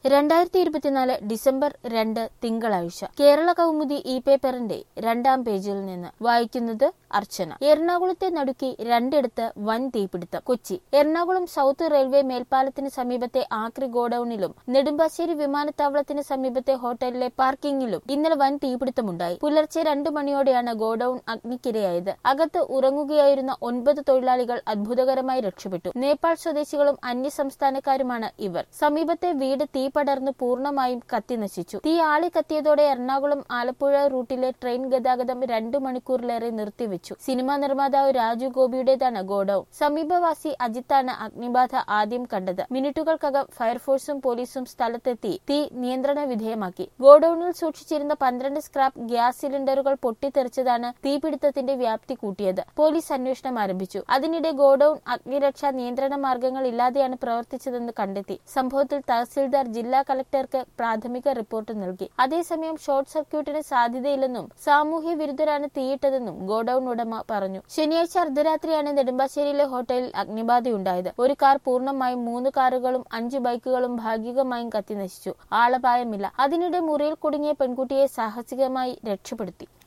രണ്ടായിരത്തി ഇരുപത്തിനാല് ഡിസംബർ രണ്ട് തിങ്കളാഴ്ച കേരള കൗമുദി ഇ പേപ്പറിന്റെ രണ്ടാം പേജിൽ നിന്ന് വായിക്കുന്നത് അർച്ചന എറണാകുളത്തെ നടുക്കി രണ്ടിടത്ത് വൻ തീപിടുത്തം കൊച്ചി എറണാകുളം സൗത്ത് റെയിൽവേ മേൽപ്പാലത്തിന് സമീപത്തെ ആക്രി ഗോഡൌണിലും നെടുമ്പാശ്ശേരി വിമാനത്താവളത്തിന് സമീപത്തെ ഹോട്ടലിലെ പാർക്കിംഗിലും ഇന്നലെ വൻ തീപിടുത്തമുണ്ടായി പുലർച്ചെ രണ്ടു മണിയോടെയാണ് ഗോഡൌൺ അഗ്നിക്കിരയായത് അകത്ത് ഉറങ്ങുകയായിരുന്ന ഒൻപത് തൊഴിലാളികൾ അത്ഭുതകരമായി രക്ഷപ്പെട്ടു നേപ്പാൾ സ്വദേശികളും അന്യസംസ്ഥാനക്കാരുമാണ് ഇവർ സമീപത്തെ വീട് തീ പടർന്ന് പൂർണ്ണമായും കത്തിനശിച്ചു തീ ആളി കത്തിയതോടെ എറണാകുളം ആലപ്പുഴ റൂട്ടിലെ ട്രെയിൻ ഗതാഗതം രണ്ടു മണിക്കൂറിലേറെ നിർത്തിവെച്ചു സിനിമാ നിർമ്മാതാവ് രാജു ഗോപിയുടേതാണ് ഗോഡൌൺ സമീപവാസി അജിത്താണ് അഗ്നിബാധ ആദ്യം കണ്ടത് മിനിറ്റുകൾക്കകം ഫയർഫോഴ്സും പോലീസും സ്ഥലത്തെത്തി തീ നിയന്ത്രണ വിധേയമാക്കി ഗോഡൌണിൽ സൂക്ഷിച്ചിരുന്ന പന്ത്രണ്ട് സ്ക്രാപ്പ് ഗ്യാസ് സിലിണ്ടറുകൾ പൊട്ടിത്തെറിച്ചതാണ് തീപിടുത്തത്തിന്റെ വ്യാപ്തി കൂട്ടിയത് പോലീസ് അന്വേഷണം ആരംഭിച്ചു അതിനിടെ ഗോഡൌൺ അഗ്നിരക്ഷാ നിയന്ത്രണ മാർഗങ്ങൾ ഇല്ലാതെയാണ് പ്രവർത്തിച്ചതെന്ന് കണ്ടെത്തി സംഭവത്തിൽ തഹസിൽദാർ ജില്ലാ കളക്ടർക്ക് പ്രാഥമിക റിപ്പോർട്ട് നൽകി അതേസമയം ഷോർട്ട് സർക്യൂട്ടിന് സാധ്യതയില്ലെന്നും സാമൂഹ്യ വിരുദ്ധരാണ് തീയിട്ടതെന്നും ഗോഡൌൺ ഉടമ പറഞ്ഞു ശനിയാഴ്ച അർദ്ധരാത്രിയാണ് നെടുമ്പാശ്ശേരിയിലെ ഹോട്ടലിൽ അഗ്നിബാധയുണ്ടായത് ഒരു കാർ പൂർണ്ണമായും മൂന്ന് കാറുകളും അഞ്ച് ബൈക്കുകളും ഭാഗികമായും കത്തിനശിച്ചു ആളപായമില്ല അതിനിടെ മുറിയിൽ കുടുങ്ങിയ പെൺകുട്ടിയെ സാഹസികമായി രക്ഷപ്പെടുത്തി